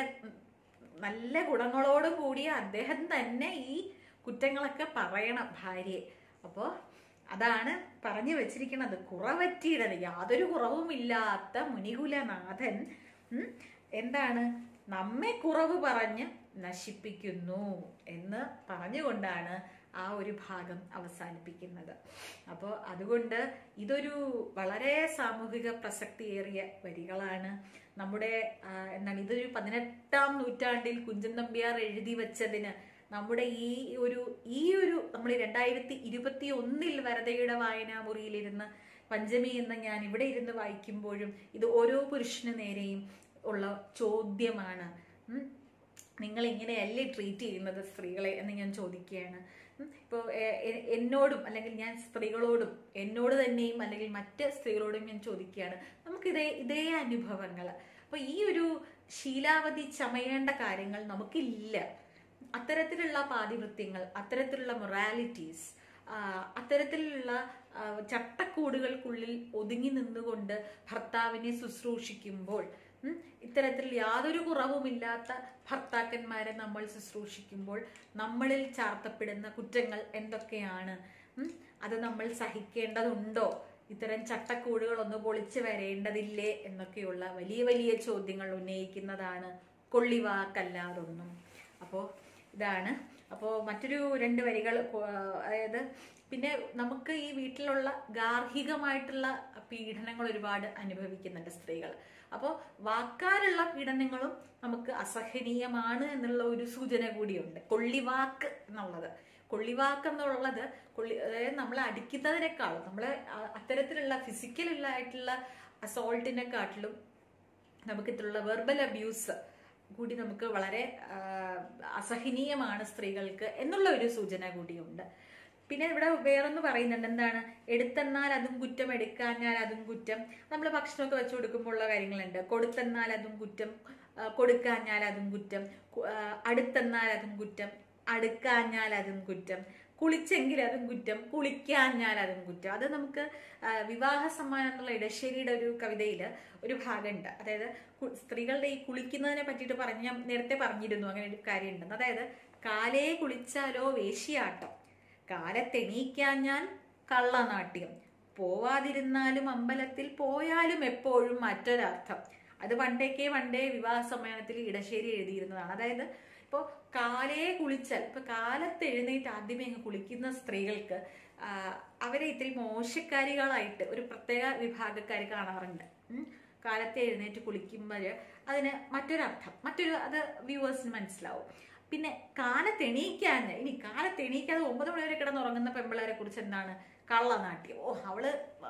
നല്ല ഗുണങ്ങളോടും കൂടിയ അദ്ദേഹം തന്നെ ഈ കുറ്റങ്ങളൊക്കെ പറയണം ഭാര്യയെ അപ്പോൾ അതാണ് പറഞ്ഞു വെച്ചിരിക്കുന്നത് കുറവറ്റിയിടത് യാതൊരു കുറവുമില്ലാത്ത മുനികുലനാഥൻ ഉം, എന്താണ് നമ്മെ കുറവ് പറഞ്ഞ് നശിപ്പിക്കുന്നു എന്ന് പറഞ്ഞുകൊണ്ടാണ് ആ ഒരു ഭാഗം അവസാനിപ്പിക്കുന്നത് അപ്പോൾ അതുകൊണ്ട് ഇതൊരു വളരെ സാമൂഹിക പ്രസക്തിയേറിയ വരികളാണ് നമ്മുടെ ആ, എന്താണ് ഇതൊരു പതിനെട്ടാം നൂറ്റാണ്ടിൽ കുഞ്ചൻ നമ്പ്യാർ എഴുതി വെച്ചതിന് നമ്മുടെ ഈ ഒരു ഈ ഒരു നമ്മൾ രണ്ടായിരത്തി ഇരുപത്തി ഒന്നിൽ വരതയുടെ വായനാമുറിയിലിരുന്ന് പഞ്ചമി എന്ന് ഞാൻ ഇവിടെ ഇരുന്ന് വായിക്കുമ്പോഴും ഇത് ഓരോ പുരുഷന് നേരെയും ഉള്ള ചോദ്യമാണ് ഉം. നിങ്ങൾ ഇങ്ങനെയല്ലേ ട്രീറ്റ് ചെയ്യുന്നത് സ്ത്രീകളെ എന്ന് ഞാൻ ചോദിക്കുകയാണ് ഇപ്പോൾ എന്നോടും അല്ലെങ്കിൽ ഞാൻ സ്ത്രീകളോടും എന്നോട് തന്നെയും അല്ലെങ്കിൽ മറ്റ് സ്ത്രീകളോടും ഞാൻ ചോദിക്കുകയാണ് നമുക്ക് ഇതേ ഇതേ അനുഭവങ്ങൾ അപ്പോൾ ഈ ഒരു ശീലാവധി ചമയേണ്ട കാര്യങ്ങൾ നമുക്കില്ല അത്തരത്തിലുള്ള പാതിവൃത്യങ്ങൾ അത്തരത്തിലുള്ള മൊറാലിറ്റീസ് അത്തരത്തിലുള്ള ആ, ചട്ടക്കൂടുകൾക്കുള്ളിൽ ഒതുങ്ങി നിന്നുകൊണ്ട് ഭർത്താവിനെ ശുശ്രൂഷിക്കുമ്പോൾ ഉം, ഇത്തരത്തിൽ യാതൊരു കുറവുമില്ലാത്ത ഭർത്താക്കന്മാരെ നമ്മൾ ശുശ്രൂഷിക്കുമ്പോൾ നമ്മളിൽ ചാർത്തപ്പെടുന്ന കുറ്റങ്ങൾ എന്തൊക്കെയാണ് ഉം, അത് നമ്മൾ സഹിക്കേണ്ടതുണ്ടോ ഇത്തരം ചട്ടക്കൂടുകൾ ഒന്ന് പൊളിച്ചു വരേണ്ടതില്ലേ എന്നൊക്കെയുള്ള വലിയ വലിയ ചോദ്യങ്ങൾ ഉന്നയിക്കുന്നതാണ് കൊള്ളിവാക്കല്ലാതൊന്നും അപ്പോൾ ഇതാണ് അപ്പോൾ മറ്റൊരു രണ്ട് വരികൾ കൊ- അതായത് പിന്നെ നമുക്ക് ഈ വീട്ടിലുള്ള ഗാർഹികമായിട്ടുള്ള പീഡനങ്ങൾ ഒരുപാട് അനുഭവിക്കുന്നുണ്ട് സ്ത്രീകൾ അപ്പോൾ വാക്കാലുള്ള പീഡനങ്ങളും നമുക്ക് അസഹനീയമാണ് എന്നുള്ള ഒരു സൂചന കൂടിയുണ്ട് കൊള്ളിവാക്ക് എന്നുള്ളത് കൊള്ളിവാക്ക് എന്നുള്ളത് കൊള്ളി അതായത് നമ്മൾ അടിക്കുന്നതിനേക്കാളും നമ്മൾ അത്തരത്തിലുള്ള ഫിസിക്കലായിട്ടുള്ള അസോൾട്ടിനെക്കാട്ടിലും നമുക്ക് ഇതിലുള്ള വെർബൽ അബ്യൂസ് കൂടി നമുക്ക് വളരെ ആ, അസഹനീയമാണ് സ്ത്രീകൾക്ക് എന്നുള്ള ഒരു സൂചന കൂടിയുണ്ട് പിന്നെ ഇവിടെ വേറൊന്ന് പറയുന്നുണ്ട് എന്താണ് എടുത്തെന്നാൽ അതും കുറ്റം എടുക്കാഞ്ഞാൽ അതും കുറ്റം നമ്മൾ ഭക്ഷണമൊക്കെ വെച്ചു കൊടുക്കുമ്പോൾ ഉള്ള കാര്യങ്ങളുണ്ട് കൊടുത്തെന്നാൽ അതും കുറ്റം ആ, കൊടുക്കാഞ്ഞാൽ അതും കുറ്റം കു- ആ, അടുത്തെന്നാൽ അതും കുറ്റം അടുക്കാഞ്ഞാൽ അതും കുറ്റം കുളിച്ചെങ്കിൽ അതും കുറ്റം കുളിക്കാഞ്ഞാൽ അതും കുറ്റം അത് നമുക്ക് ആ, വിവാഹ സമ്മാനം എന്നുള്ള ഇടശ്ശേരിയുടെ ഒരു കവിതയിൽ ഒരു ഭാഗമുണ്ട് അതായത് കു- സ്ത്രീകളുടെ ഈ കുളിക്കുന്നതിനെ പറ്റിയിട്ട് പറഞ്ഞ ഞാൻ നേരത്തെ പറഞ്ഞിരുന്നു അങ്ങനെ ഒരു കാര്യമുണ്ടെന്ന് അതായത് കാലേ കുളിച്ചാലോ വേശ്യാട്ടം കാലത്തെണീക്കാഞ്ഞാൽ കള്ളനാട്യം പോവാതിരുന്നാലും അമ്പലത്തിൽ പോയാലും എപ്പോഴും മറ്റൊരർത്ഥം അത് പണ്ടേക്കേ പണ്ടേ വിവാഹ സമ്മേളനത്തിൽ ഇടശ്ശേരി എഴുതിയിരുന്നതാണ് അതായത് ഇപ്പോൾ കാലേ കുളിച്ചാൽ ഇപ്പൊ കാലത്ത് എഴുന്നേറ്റ് ആദ്യമേ അങ്ങ് കുളിക്കുന്ന സ്ത്രീകൾക്ക് ആ, അവരെ ഇത്തിരി മോശക്കാരികളായിട്ട് ഒരു പ്രത്യേക വിഭാഗക്കാർ കാണാറുണ്ട് ഉം. കാലത്തെ എഴുന്നേറ്റ് കുളിക്കുമ്പോൾ അതിന് മറ്റൊരർത്ഥം മറ്റൊരു അത് വ്യൂവേഴ്സിന് മനസ്സിലാവും പിന്നെ കാലത്തെണീക്കാൻ ഇനി കാലത്തെണീക്കാതെ ഒമ്പത് മണി വരെ കിടന്നുറങ്ങുന്ന പെമ്പിളരെ കുറിച്ച് എന്താണ് കള്ളനാട്യം ഓ അവള്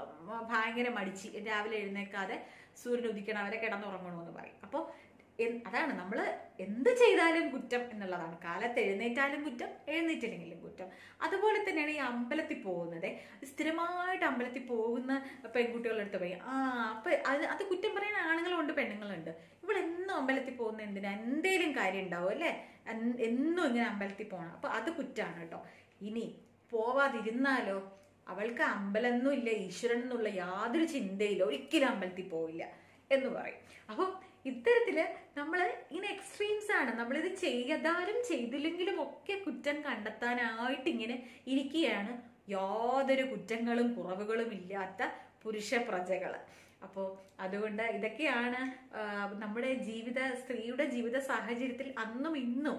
ഭയങ്കര മടിച്ച് രാവിലെ എഴുന്നേക്കാതെ സൂര്യൻ ഉദിക്കണം അവരെ കിടന്നുറങ്ങണമെന്ന് പറയും അപ്പോൾ അതാണ് നമ്മൾ എന്ത് ചെയ്താലും കുറ്റം എന്നുള്ളതാണ് കാലത്ത് എഴുന്നേറ്റാലും കുറ്റം എഴുന്നേറ്റില്ലെങ്കിലും കുറ്റം അതുപോലെ തന്നെയാണ് ഈ അമ്പലത്തിൽ പോകുന്നത് സ്ഥിരമായിട്ട് അമ്പലത്തിൽ പോകുന്ന പെൺകുട്ടികളുടെ അടുത്ത് പറയും ആ അപ്പൊ അത് അത് കുറ്റം പറയാൻ ആണുങ്ങളുണ്ട് പെണ്ണുങ്ങളുണ്ട് ഇവളെന്നും അമ്പലത്തിൽ പോകുന്ന എന്തിനാ എന്തേലും കാര്യം ഉണ്ടാവും അല്ലേ എൻ- എന്നും ഇങ്ങനെ അമ്പലത്തിൽ പോകണം അപ്പൊ അത് കുറ്റാണ് കേട്ടോ ഇനി പോവാതിരുന്നാലോ അവൾക്ക് അമ്പലമൊന്നും ഇല്ല ഈശ്വരൻ എന്നുള്ള യാതൊരു ചിന്തയില്ല ഒരിക്കലും അമ്പലത്തിൽ പോവില്ല എന്ന് പറയും അപ്പം ഇത്തരത്തില് നമ്മൾ ഇങ്ങനെ എക്സ്ട്രീംസ് ആണ് നമ്മളിത് ചെയ്താലും ചെയ്തില്ലെങ്കിലും ഒക്കെ കുറ്റം കണ്ടെത്താനായിട്ട് ഇങ്ങനെ ഇരിക്കുകയാണ് യാതൊരു കുറ്റങ്ങളും കുറവുകളും ഇല്ലാത്ത പുരുഷ പ്രജകൾ അപ്പോൾ അതുകൊണ്ട് ഇതൊക്കെയാണ് ആ, നമ്മുടെ ജീവിത സ്ത്രീയുടെ ജീവിത സാഹചര്യത്തിൽ അന്നും ഇന്നും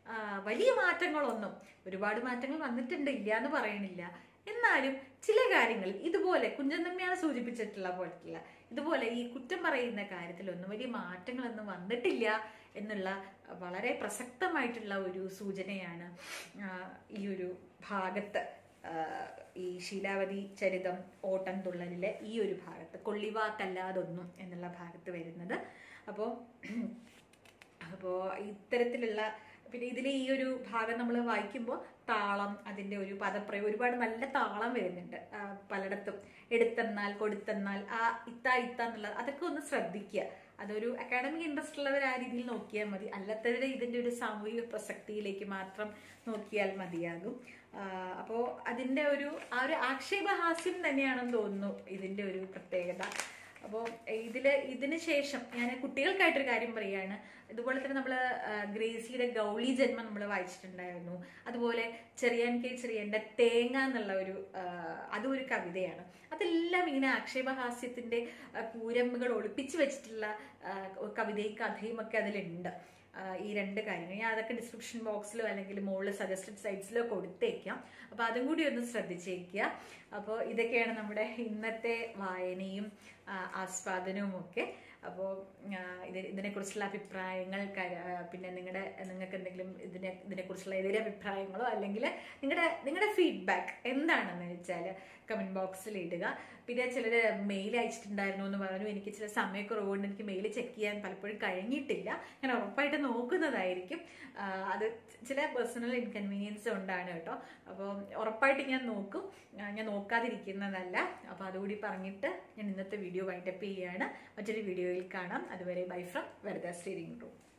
ആ, വലിയ മാറ്റങ്ങളൊന്നും ഒരുപാട് മാറ്റങ്ങൾ വന്നിട്ടുണ്ട് ഇല്ല എന്ന് പറയണില്ല എന്നാലും ചില കാര്യങ്ങളിൽ ഇതുപോലെ കുഞ്ചൻ തമ്മിയാണ് സൂചിപ്പിച്ചിട്ടുള്ള പോലത്തുള്ള ഇതുപോലെ ഈ കുറ്റം പറയുന്ന കാര്യത്തിലൊന്നും വലിയ മാറ്റങ്ങളൊന്നും വന്നിട്ടില്ല എന്നുള്ള വളരെ പ്രസക്തമായിട്ടുള്ള ഒരു സൂചനയാണ് ആ, ഈ ഒരു ഭാഗത്ത് ആ, ഈ ശീലാവതി ചരിതം ഓട്ടം തുള്ളലിലെ ഈ ഒരു ഭാഗത്ത് കൊള്ളിവാക്കല്ലാതൊന്നും എന്നുള്ള ഭാഗത്ത് വരുന്നത് അപ്പോൾ അപ്പോൾ ഇത്തരത്തിലുള്ള പിന്നെ ഇതിൽ ഈ ഒരു ഭാഗം നമ്മൾ വായിക്കുമ്പോൾ താളം അതിൻ്റെ ഒരു പദപ്രയോഗം ഒരുപാട് നല്ല താളം വരുന്നുണ്ട് ആ, പലയിടത്തും എടുത്തെന്നാൽ കൊടുത്തെന്നാൽ ആ ഇത്ത ഇത്ത എന്നുള്ളത് അതൊക്കെ ഒന്ന് ശ്രദ്ധിക്കുക അതൊരു അക്കാഡമിക് ഇൻട്രസ്റ്റ് ഉള്ളവർ ആ രീതിയിൽ നോക്കിയാൽ മതി അല്ലാത്തവരെ ഇതിൻ്റെ ഒരു സാമൂഹിക പ്രസക്തിയിലേക്ക് മാത്രം നോക്കിയാൽ മതിയാകും അപ്പോൾ അതിൻ്റെ ഒരു ആ ഒരു ആക്ഷേപഹാസ്യം തന്നെയാണെന്ന് തോന്നുന്നു ഇതിൻ്റെ ഒരു പ്രത്യേകത അപ്പോൾ ഇതിൽ ഇതിന് ശേഷം ഞാൻ കുട്ടികൾക്കായിട്ടൊരു കാര്യം പറയുകയാണ് ഇതുപോലെ തന്നെ നമ്മൾ ഗ്രേസിയുടെ ഗൗളി ജന്മം നമ്മൾ വായിച്ചിട്ടുണ്ടായിരുന്നു അതുപോലെ ചെറിയാൻ കെ ചെറിയൻ്റെ തേങ്ങ എന്നുള്ള ഒരു ആ, അതും ഒരു കവിതയാണ് അതെല്ലാം ഇങ്ങനെ ആക്ഷേപഹാസ്യത്തിൻ്റെ ആ, കൂരമ്പുകൾ ഒളിപ്പിച്ച് വെച്ചിട്ടുള്ള ആ, കവിതയും കഥയും ഒക്കെ അതിലുണ്ട് ആ, ഈ രണ്ട് കാര്യങ്ങൾ ഞാൻ അതൊക്കെ ഡിസ്ക്രിപ്ഷൻ ബോക്സിലോ അല്ലെങ്കിൽ മുകളിൽ സജസ്റ്റഡ് സൈറ്റ്സിലോ കൊടുത്തേക്കാം അപ്പോൾ അതും കൂടി ഒന്ന് ശ്രദ്ധിച്ചേക്കുക അപ്പോൾ ഇതൊക്കെയാണ് നമ്മുടെ ഇന്നത്തെ വായനയും ആ, ആസ്വാദനവും ഒക്കെ അപ്പോൾ ഇത് ഇതിനെക്കുറിച്ചുള്ള അഭിപ്രായങ്ങൾ ക- ആ, പിന്നെ നിങ്ങളുടെ നിങ്ങൾക്ക് എന്തെങ്കിലും ഇതിനെ ഇതിനെക്കുറിച്ചുള്ള എതിരെ അഭിപ്രായങ്ങളോ അല്ലെങ്കിൽ നിങ്ങളുടെ നിങ്ങളുടെ ഫീഡ്ബാക്ക് എന്താണെന്ന് വെച്ചാൽ കമൻറ്റ് ബോക്സിൽ ഇടുക പിന്നെ ചിലർ മെയിൽ അയച്ചിട്ടുണ്ടായിരുന്നു എന്ന് പറഞ്ഞു എനിക്ക് ചില സമയക്കുറവുകൊണ്ട് എനിക്ക് മെയിൽ ചെക്ക് ചെയ്യാൻ പലപ്പോഴും കഴിഞ്ഞിട്ടില്ല ഞാൻ ഉറപ്പായിട്ട് നോക്കുന്നതായിരിക്കും ആ, അത് ചില പേഴ്സണൽ ഇൻകൺവീനിയൻസ് ഉണ്ടാണ് കേട്ടോ അപ്പോൾ ഉറപ്പായിട്ട് ഞാൻ നോക്കും ആ, ഞാൻ നോക്കാതിരിക്കുന്നതല്ല അപ്പോൾ അതുകൂടി പറഞ്ഞിട്ട് ഞാൻ ഇന്നത്തെ വീഡിയോ വൈൻഡപ്പ് ചെയ്യുകയാണ് മറ്റൊരു വീഡിയോയിൽ കാണാം അതുവരെ ബൈ ഫ്രം വെറുതെ സ്റ്റീരിംഗ് റൂം